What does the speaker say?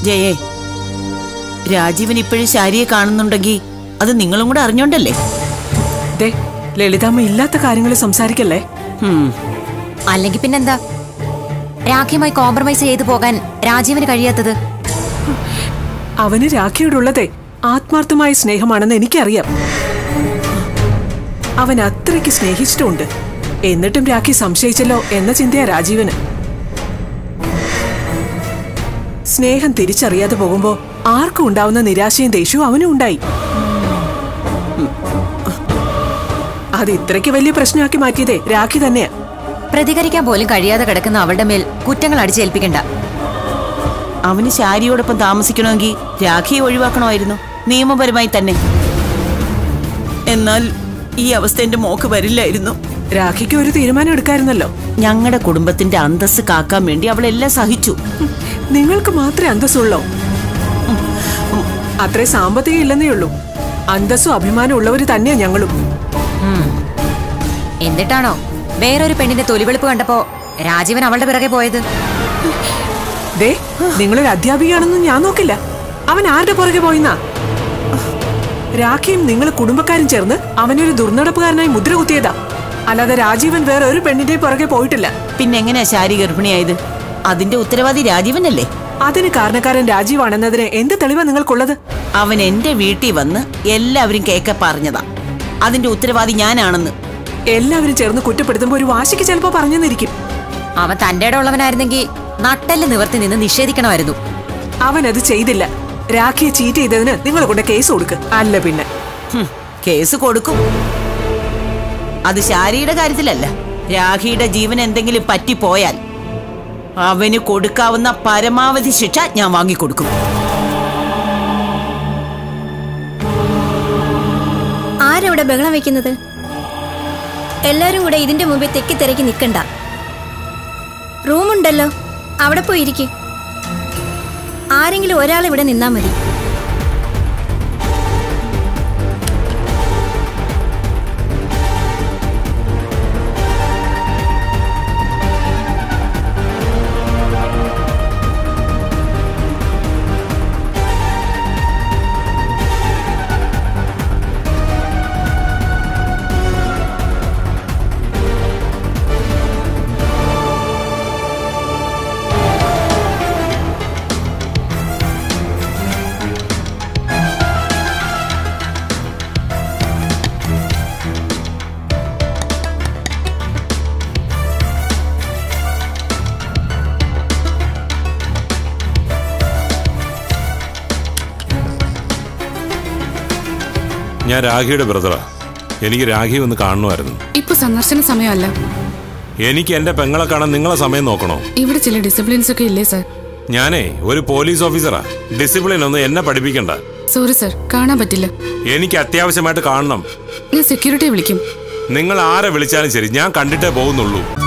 ജയേ രാജീവൻ ഇപ്പോഴും ശാരിയെ കാണുന്നുണ്ടെങ്കിൽ അത് നിങ്ങളും കൂടെ അറിഞ്ഞോണ്ടല്ലേ ദേ ലളിതാമ്മ ഇല്ലാത്ത കാര്യങ്ങൾ സംസാരിക്കല്ലേ ഹും, അല്ലെങ്കിൽ പിന്നെന്താ രാഖിയുമായി കോംപ്രമൈസ് ചെയ്തു പോകാൻ രാജീവിന് കഴിയാത്തത് അവന് രാഖിയോടുള്ളതേ ആത്മാർത്ഥമായ സ്നേഹമാണെന്ന് എനിക്കറിയാം അവൻ അത്രയ്ക്ക് സ്നേഹിച്ചിട്ടുമുണ്ട് എന്നിട്ടും രാഖി സംശയിച്ചല്ലോ എന്ന ചിന്തയാ രാജീവന് സ്നേഹം തിരിച്ചറിയാതെ പോകുമ്പോ ആർക്കും ഉണ്ടാവുന്ന നിരാശയും ദേഷ്യവും അവനും ഉണ്ടായി അത് ഇത്രയ്ക്ക് വലിയ പ്രശ്നമാക്കി മാറ്റിയതേ രാഖി തന്നെയാ പ്രതികരിക്കാൻ പോലും കഴിയാതെ കിടക്കുന്ന അവളുടെ മേൽ കുറ്റങ്ങൾ അടിച്ചേൽപ്പിക്കണ്ട അവന് ശാരിയോടൊപ്പം താമസിക്കണമെങ്കിൽ രാഖിയെ ഒഴിവാക്കണമായിരുന്നു നിയമപരമായി തന്നെ എന്നാൽ ഈ അവസ്ഥ എന്റെ മോക്ക് വരില്ലായിരുന്നു രാഖിക്ക് ഒരു തീരുമാനം എടുക്കായിരുന്നല്ലോ ഞങ്ങളുടെ കുടുംബത്തിന്റെ അന്തസ് കാക്കാൻ വേണ്ടി അവളെല്ലാം സഹിച്ചു നിങ്ങൾക്ക് മാത്രമേ അന്തസ്സുള്ളോ അത്രേ സാമ്പത്തികം ഇല്ലെന്നേ ഉള്ളൂ അന്തസ്സും അഭിമാനം ഉള്ളവര് തന്നെയാ ഞങ്ങളും ഉം. എന്നിട്ടാണോ വേറൊരു പെണ്ണിന്റെ തൊലിവെളുപ്പ് കണ്ടപ്പോ രാജീവൻ അവളുടെ പിറകെ പോയത് ദേ നിങ്ങളൊരു അധ്യാപികയാണെന്നും ഞാൻ നോക്കില്ല അവൻ ആരുടെ പുറകെ പോയിന്നാ രാഖിയും നിങ്ങൾ കുടുംബക്കാരും ചേർന്ന് അവനൊരു ദുർനടപ്പുകാരനായി മുദ്ര കുത്തിയതാ അല്ലാതെ രാജീവൻ വേറെ ഒരു പെണ്ണിന്റെ പുറകെ പോയിട്ടില്ല പിന്നെ എങ്ങനെയാ ശാരി ഗർഭിണിയായത് അതിന്റെ ഉത്തരവാദി രാജീവനല്ലേ അതിന് കാരണക്കാരൻ രാജീവാണെന്നതിന് എന്ത് തെളിവാ നിങ്ങൾക്കുള്ളത് അവൻ എന്റെ വീട്ടിൽ വന്ന് എല്ലാവരും കേക്ക പറഞ്ഞതാ അതിന്റെ ഉത്തരവാദി ഞാനാണെന്ന് എല്ലാവരും ചേർന്ന് കുറ്റപ്പെടുത്തുമ്പോ ഒരു വാശിക്ക് ചിലപ്പോ പറഞ്ഞെന്നിരിക്കും അവൻ തന്റെ ഇടം ഉള്ളവനായിരുന്നെങ്കിൽ നട്ടല് നിവർത്തി നിന്ന് നിഷേധിക്കണമായിരുന്നു അവൻ അത് ചെയ്തില്ല രാഖിയെ ചീറ്റ് ചെയ്തതിന് നിങ്ങൾ കൊണ്ട് കേസ് കൊടുക്ക് അല്ല പിന്നെ ഹും, കേസ് കൊടുക്കും അത് ശാരിയുടെ കാര്യത്തിലല്ല രാഖിയുടെ ജീവൻ എന്തെങ്കിലും പറ്റിപ്പോയാൽ അവന് കൊടുക്കാവുന്ന പരമാവധി ശിക്ഷ ഞാൻ വാങ്ങിക്കൊടുക്കും ആരവിടെ ബഹളം വെക്കുന്നത് എല്ലാരും കൂടെ ഇതിന്റെ മുമ്പിൽ തെക്കി തിരക്കി നിൽക്കണ്ട റൂമുണ്ടല്ലോ അവിടെ പോയി ഇരിക്കും ആരെങ്കിലും ഒരാൾ ഇവിടെ നിന്നാ മതി ഞാൻ രാഖിയുടെ ബ്രദറാ എനിക്ക് രാഖി ഒന്ന് കാണണമായിരുന്നു ഇപ്പൊ സന്ദർശന സമയമല്ല എനിക്ക് എന്റെ പെങ്ങളെ കാണാൻ നിങ്ങളെ സമയം നോക്കണോ ഇവിടെ ചില ഡിസിപ്ലിൻസ് ഒക്കെ ഇല്ലേ സർ ഞാനേ ഒരു പോലീസ് ഓഫീസറാ ഡിസിപ്ലിൻ ഒന്നും എന്നെ പഠിപ്പിക്കണ്ട സോറി സർ കാണാൻ പറ്റില്ല എനിക്ക് അത്യാവശ്യമായിട്ട് കാണണം ഞാൻ സെക്യൂരിറ്റിയെ വിളിക്കും നിങ്ങൾ ആരെ വിളിച്ചാലും ശരി ഞാൻ കണ്ടിട്ടേ പോകുന്നുള്ളൂ